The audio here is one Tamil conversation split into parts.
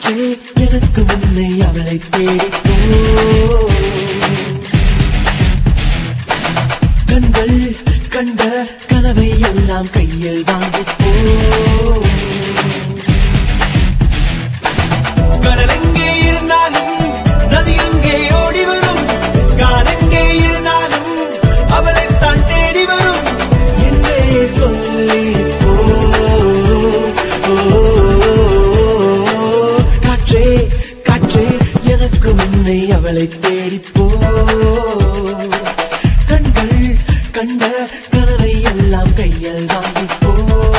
காற்றே எனக்கு முன்னை அவளை தேடி போ கண்கள் கண்ட கனவை எல்லாம் கையில் வாங்கி போ கடல் எங்கே இருந்தாலும் நதி எங்கே ஓடி வரும் காலெங்கே இருந்தாலும் அவளைத்தான் தேடி வரும் என்றே சொல்லி போ காற்றே காற்றே எனக்கு முன்னை அவளை தேடி போ கண்கள் கண்ட கனவை எல்லாம் கையில் வாங்கி போ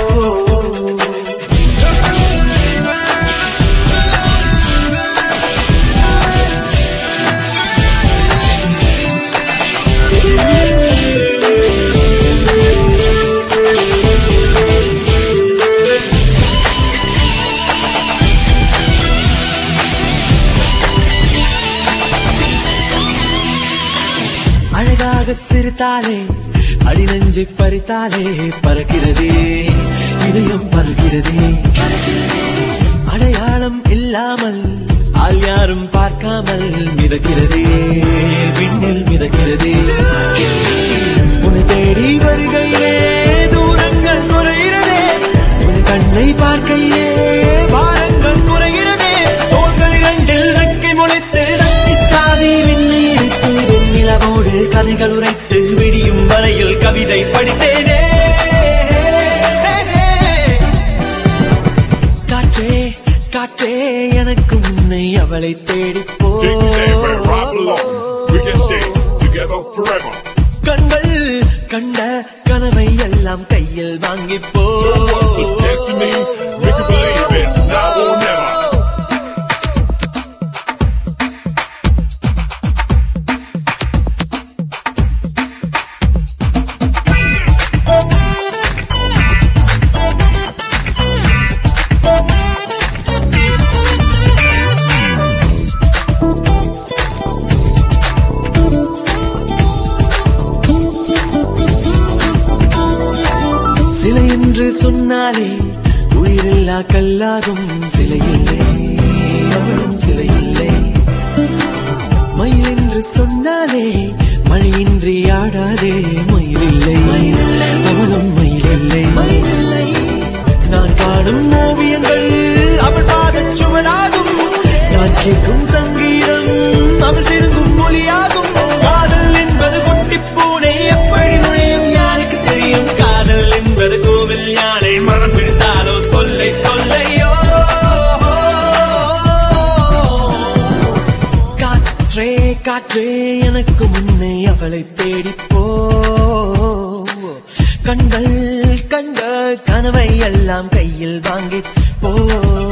அழகாக சிரித்தாலே அடிநெஞ்சை பறித்தாலே பறக்கிறதே இதயம் பறக்கிறதே அடையாளம் இல்லாமல் ஆள் யாரும் பார்க்காமல் மிதக்கிறதே விண்ணில் மிதக்கிறதே உன்னை தேடி வருகையிலே தூரங்கள் குறைகிறதே உன் கண்ணை பார்க்கையிலே வாரங்கள் குறைகிறதே தோள்கள் இரண்டில் நக்கி முளைத்து நக்கி தாவி விண்ணை இழுத்து வெண்ணிலவோடு கதைகள் உரைத்து விடியும் வரையில் கவிதை படித்தேனே காற்றே காற்றே எனக்கு முன்னை அவளை தேடிப் போ Take me there where I belong. We can stay together forever. கண்கள் கண்ட கனவை எல்லாம் கையில் வாங்கி போ So what's the destiny? Make you believe it's now or never. சிலை என்று சொன்னாலே உயிரில்லா கல்லாகும் சிலை இல்லை அவளும் சிலை இல்லை மயில் என்று சொன்னாலே மழையின்றி ஆடாதே மயில் இல்லை அவளும் மயில் இல்லை நான் காணும் ஓவியங்கள் அவள் பாதச் சுவராகும் நான் கேட்கும் சங்கீதம் அவள் சிறுங்கும் மொழியாகும் காதல் என்பது குட்டிப் பூனை எப்படி நுழையும் யாருக்கு தெரியும் காதல் என்பது கோவில் யானை மனம் பிடித்தாலோ தொல்லை தொல்லையோ காற்றே காற்றே எனக்கு முன்னே அவளை தேடிப் போ கண்கள் கண்ட கனவை எல்லாம் கையில் வாங்கி போ